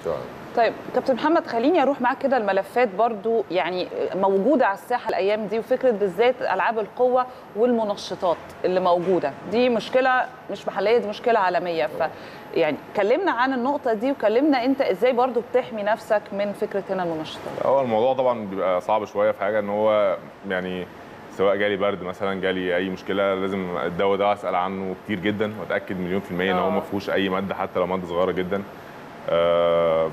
طيب كابتن محمد خليني اروح معاك كده الملفات برضو يعني موجوده على الساحه الايام دي وفكره بالذات العاب القوه والمنشطات اللي موجوده دي مشكله مش محليه دي مشكله عالميه ف يعني كلمنا عن النقطه دي وكلمنا انت ازاي برضو بتحمي نفسك من فكره هنا المنشطات هو الموضوع طبعا بيبقى صعب شويه في حاجه ان هو يعني سواء جالي برد مثلا جالي اي مشكله لازم الدواء ده اسال عنه كتير جدا واتاكد مليون في الميه ان هو ما فيهوش اي ماده حتى لو ماده صغيره جدا آه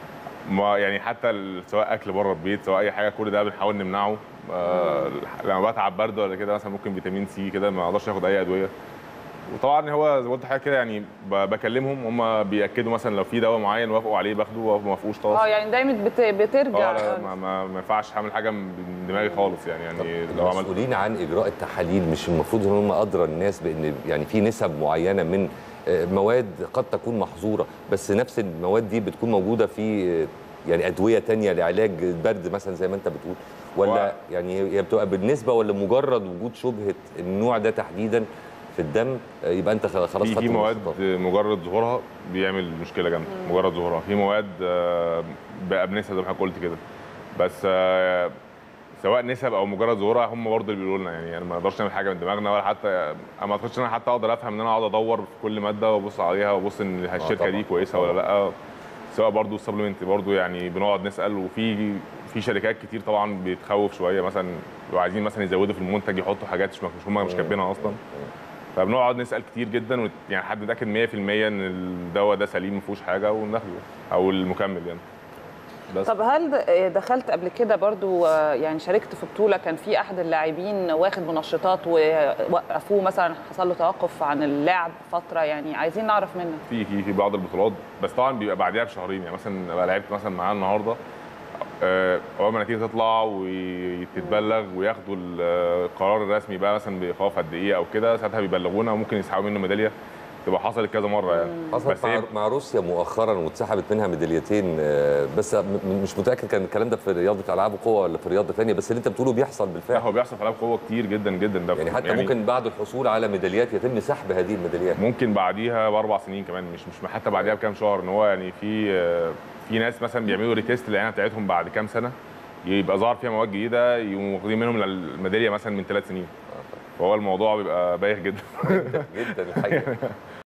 ما يعني حتى ال- سواء اكل بره البيت سواء اي حاجه كل ده بنحاول نمنعه آه لما بتعب برد ولا كده مثلا ممكن فيتامين سي كده ما اقدرش اخد اي ادويه وطبعا هو زي ما قلت حاجه كده يعني ب- بكلمهم هم بياكدوا مثلا لو في دواء معين وافقوا عليه باخده وما وافقوش خلاص اه يعني دايما بت... بترجع اه لا ما, ما, ما ينفعش اعمل حاجه من دماغي خالص يعني يعني لو عملت المسؤولين عن اجراء التحاليل مش المفروض ان هم ادرى الناس بان يعني في نسب معينه من آه، مواد قد تكون محظوره بس نفس المواد دي بتكون موجوده في آه، يعني ادويه تانية لعلاج البرد مثلا زي ما انت بتقول ولا هو- يعني هي بتبقى بالنسبه ولا مجرد وجود شبهه النوع ده تحديدا في الدم آه، يبقى انت خلاص في خدت في مواد المواصفات. مجرد ظهورها بيعمل مشكله جامده مجرد ظهورها في مواد آه، بقى بنسب زي ما حضرتك قلت كده بس آه، سواء نسب او مجرد ظهورها هم برضه اللي بيقولوا لنا يعني يعني ما نقدرش نعمل حاجه من دماغنا ولا حتى انا ما اعتقدش ان انا حتى اقدر افهم ان انا اقعد ادور في كل ماده وابص عليها وابص ان الشركه طبعاً. دي كويسه ولا لا سواء برضه السبلمنت برضه يعني بنقعد نسال وفي في شركات كتير طبعا بتخوف شويه مثلا لو عايزين مثلا يزودوا في المنتج يحطوا حاجات مش مش هم مش كاتبينها اصلا فبنقعد نسال كتير جدا ونت- يعني حد متاكد 100% ان الدواء ده سليم ما فيهوش حاجه وناخده او المكمل يعني بس طب هل د- دخلت قبل كده برضو آه، يعني شاركت في بطوله كان في احد اللاعبين واخد منشطات ووقفوه مثلا حصل له توقف عن اللعب فتره يعني عايزين نعرف منك في في في بعض البطولات بس طبعا بيبقى بعدها بشهرين يعني مثلا ابقى لعبت مثلا معاه النهارده آه، اول ما النتيجه تطلع وتتبلغ وياخدوا ال- القرار الرسمي بقى مثلا بايقاف قد ايه او كده ساعتها بيبلغونا وممكن يسحبوا منه ميداليه تبقى حصلت كذا مره يعني حصلت بس هي مع, مع روسيا مؤخرا واتسحبت منها ميداليتين آه، بس م- م- مش متاكد كان الكلام ده في رياضه العاب القوه ولا في رياضه ثانيه بس اللي انت بتقوله بيحصل لا بالفعل هو بيحصل في العاب قوه كتير جدا جدا ده يعني حتى ممكن بعد الحصول على ميداليات يتم سحب هذه الميداليات ممكن بعديها باربع سنين كمان مش مش حتى بعديها بكام شهر ان هو يعني في آه، في ناس مثلا بيعملوا ريتيست للعينه بتاعتهم بعد كام سنه يبقى ظهر فيها مواد جديده يقوموا واخدين منهم الميداليه مثلا من ثلاث سنين فهو الموضوع بيبقى بايخ جدا جدا الحقيقه